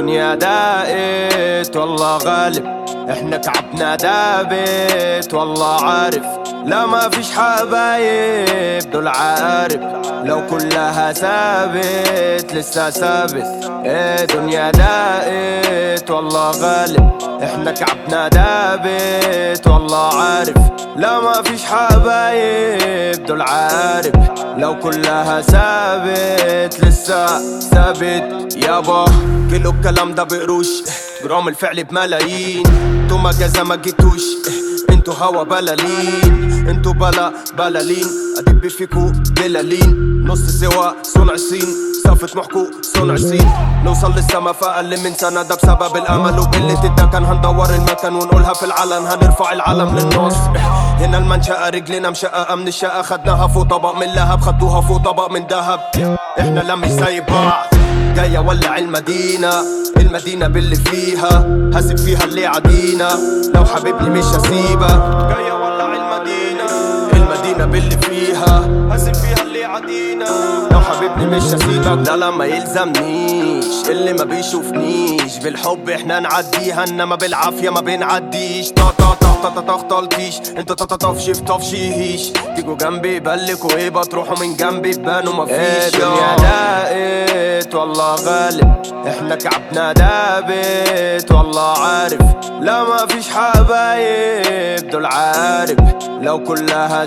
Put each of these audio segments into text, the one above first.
دنيا داقت والله غالب احنا كعبنا دابت والله عارف لا ما فيش حبايب دول عارب لو كلها ثابت لسه ثابت ايه دنيا داقت والله غالب احنا كعبنا دابت والله عارف لا ما فيش حبايب دول عارب لو كلها ثابت لسه ثابت يابا كيلو الكلام ده بقروش جرام الفعل بملايين انتو ما جازة ما جيتوش انتو هوا بلالين انتو بلا بلالين ادب فيكو بلالين نص سوا صنع الصين صافة محكو صنع الصين نوصل للسما في اقل من سنة ده بسبب الامل وقلة الدكن هندور المكان ونقولها في العلن هنرفع العلم للنص هنا المنشأة رجلنا مشققة من الشقة خدناها فوق طبق من لهب خدوها فوق طبق من دهب احنا لا مش زي بعض جاية ولع المدينة المدينة باللي فيها هسيب فيها اللي عدينا لو حبيبني مش هسيبك جاية ولع المدينة المدينة باللي فيها هسيب فيها اللي عدينا لو حبيبني مش هسيبك لا لا ما يلزمنيش اللي ما بيشوفنيش بالحب احنا نعديها انما بالعافية ما بنعديش طا طا طا طا طا طا طلتيش انت طا طا طفش في طفشيهيش تيجوا جنبي بلكوا ايه بتروحوا من جنبي تبانوا مفيش دنيا داقت والله غالب احنا كعبنا دابت والله عارف لا ما فيش حبايب دول عارب لو كلها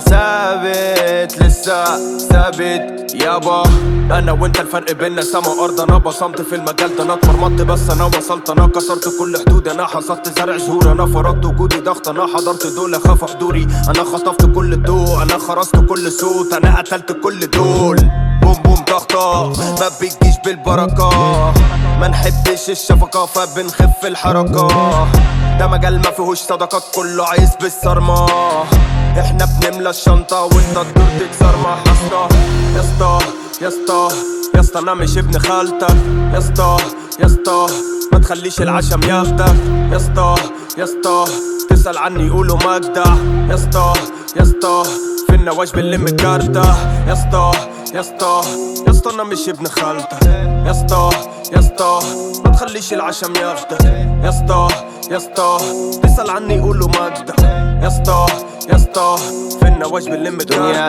ثابت لسه ثابت يابا انا وانت الفرق بينا سما وارض انا بصمت في المجال ده انا اتمرمطت بس انا وصلت انا كسرت كل حدودي انا حصدت زرع زهور انا فرضت وجودي ضغط انا حضرت دول خافوا حضوري انا خطفت كل الضوء انا خرجت كل صوت انا قتلت كل دول بوم بوم ضغطة ما بيجيش بالبركة ما نحبش الشفقة فبنخف الحركة ده مجال ما فيهوش صداقات كله عايز بالصرمة احنا بنملى الشنطة وانت تدور تكسر مع حصة يا اسطى يا اسطى يا اسطى انا مش ابن خالتك يا اسطى يا اسطى ما تخليش العشم ياخدك يا اسطى يا اسطى تسأل عني يقولوا مجدع يا اسطى يا اسطى في النواش بنلم الكارتة يا اسطى يا اسطى يا اسطى انا مش ابن خالتك يا اسطى يا اسطى ما تخليش العشم ياخدك يا اسطى يا اسطى تسأل عني يقولوا مجدع يا اسطى يا اسطى في النواش بنلم الدنيا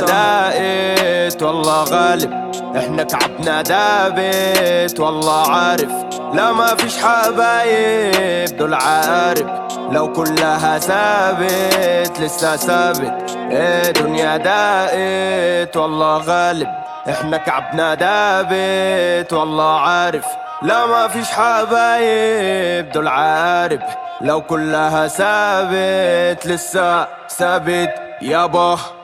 داقت والله غالب احنا كعبنا دابت والله عارف لا ما فيش حبايب دول عارب لو كلها ثابت لسه ثابت ايه دنيا داقت والله غالب احنا كعبنا دابت والله عارف لا ما فيش حبايب دول عارب لو كلها ثابت لسه ثابت يابا